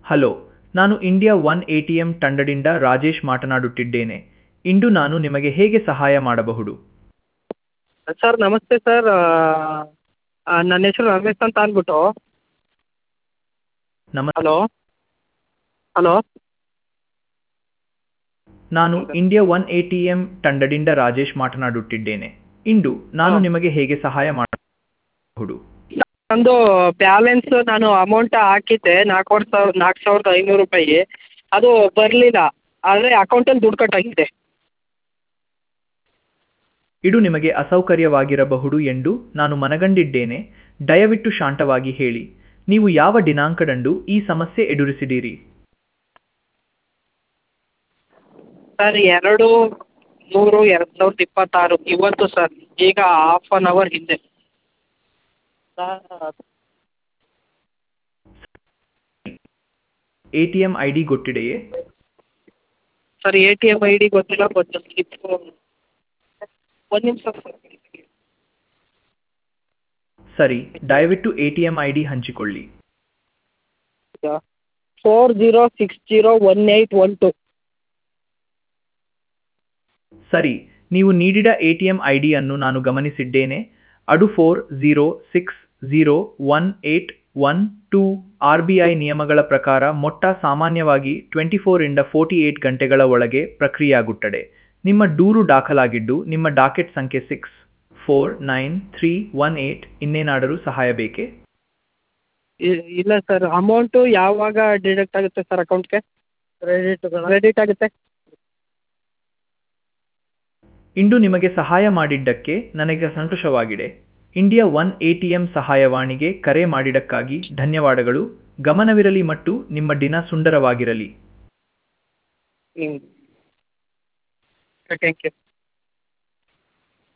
Hello ನಾನು India one A T M ತಂಡದಿಂದ ರಾಜೇಶ್ ಮಾತನಾಡುತ್ತಿದ್ದೇನೆ ಇಂದು ನಾನು ನಿಮಗೆ ಹೇಗೆ ಸಹಾಯ ಮಾಡಬಹುದು ಸರ್ ನಮಸ್ತೆ ಸರ್ ನನ್ನ ಹೆಸರು ರಮೇಶ್ ಅಂತ ಅಂದ್ಬಿಟ್ಟು ನಮ ಹಲೋ ಹಲೋ ನಾನು India one A T M ತಂಡದಿಂದ ರಾಜೇಶ್ ಮಾತನಾಡುತ್ತಿದ್ದೇನೆ ಇಂದು ನಾನು ಹಾ. ನಿಮಗೆ ಹೇಗೆ ಸಹಾಯ ಮಾಡಬಹುದು ನಂದು ಬ್ಯಾಲೆನ್ಸ್ ನಾನು ಅಮೌಂಟ್ ಹಾಕಿದ್ದೆ ನಾಲ್ಕೂವರೆ ಸಾವಿರ ನಾಲ್ಕು ಸಾವಿರದ ಐನೂರು ರೂಪಾಯಿ ಅದು ಬರಲಿಲ್ಲ ಆದರೆ ಅಕೌಂಟಲ್ಲಿ ದುಡ್ಡು ಕಟ್ಟಾಗಿದೆ ಇದು ನಿಮಗೆ ಅಸೌಕರ್ಯವಾಗಿರಬಹುದು ಎಂದು ನಾನು ಮನಗಂಡಿದ್ದೇನೆ ದಯವಿಟ್ಟು ಶಾಂತವಾಗಿ ಹೇಳಿ ನೀವು ಯಾವ ದಿನಾಂಕದಂದು ಈ ಸಮಸ್ಯೆ ಎದುರಿಸಿದ್ದೀರಿ ಸರ್ ಎರಡು ಮೂರು ಎರಡು ಸಾವಿರದ ಇಪ್ಪತ್ತಾರು ಇವತ್ತು ಸರ್ ಈಗ ಹಾಫ್ ಆನ್ ಅವರ್ ಹಿಂದೆ A T M I D ಗೊತ್ತಿದೆಯೇ sir A T M I D ಗೊತ್ತಿಲ್ಲ ಬಟ್ ಸ್ಲಿಪ್ಪು ಒಂದು ನಿಮಿಷ ಸರ್ ಸರಿ ದಯವಿಟ್ಟು A T M I D ಹಂಚಿಕೊಳ್ಳಿ four zero six zero one eight one two ಸರಿ ನೀವು ನೀಡಿದ ಎ ಟಿ ಎಂ ಐ ಡಿಯನ್ನು ನಾನು ಗಮನಿಸಿದ್ದೇನೆ ಅದು four zero six zero one eight one two R B I ನಿಯಮಗಳ ಪ್ರಕಾರ ಮೊಟ್ಟ ಸಾಮಾನ್ಯವಾಗಿ ಟ್ವೆಂಟಿ ಫೋರಿಂದ ಫೋರ್ಟಿ ಏಟ್ ಗಂಟೆಗಳ ಒಳಗೆ ಪ್ರಕ್ರಿಯೆಯಾಗುತ್ತದೆ ನಿಮ್ಮ ದೂರು ದಾಖಲಾಗಿದ್ದು ನಿಮ್ಮ ಡಾಕೆಟ್ ಸಂಖ್ಯೆ six four nine three one eight ಇನ್ನೇನಾದರೂ ಸಹಾಯ ಬೇಕೇ ಇಲ್ಲ ಸರ್ ಅಮೌಂಟು ಯಾವಾಗ ಡಿಡಕ್ಟ್ ಆಗುತ್ತೆ ಸರ್ ಅಕೌಂಟ್ಗೆ ಕ್ರೆಡಿಟ್ ಕ್ರೆಡಿಟ್ ಆಗುತ್ತೆ ಇಂದು ನಿಮಗೆ ಸಹಾಯ ಮಾಡಿದ್ದಕ್ಕೆ ನನಗೆ ಸಂತೋಷವಾಗಿದೆ India one A T M ಸಹಾಯವಾಣಿಗೆ ಕರೆ ಮಾಡಿದ್ದಕ್ಕಾಗಿ ಧನ್ಯವಾದಗಳು ಗಮನವಿರಲಿ ಮತ್ತು ನಿಮ್ಮ ದಿನ ಸುಂದರವಾಗಿರಲಿ ಹ್ಞೂ ಥ್ಯಾಂಕ್ ಯು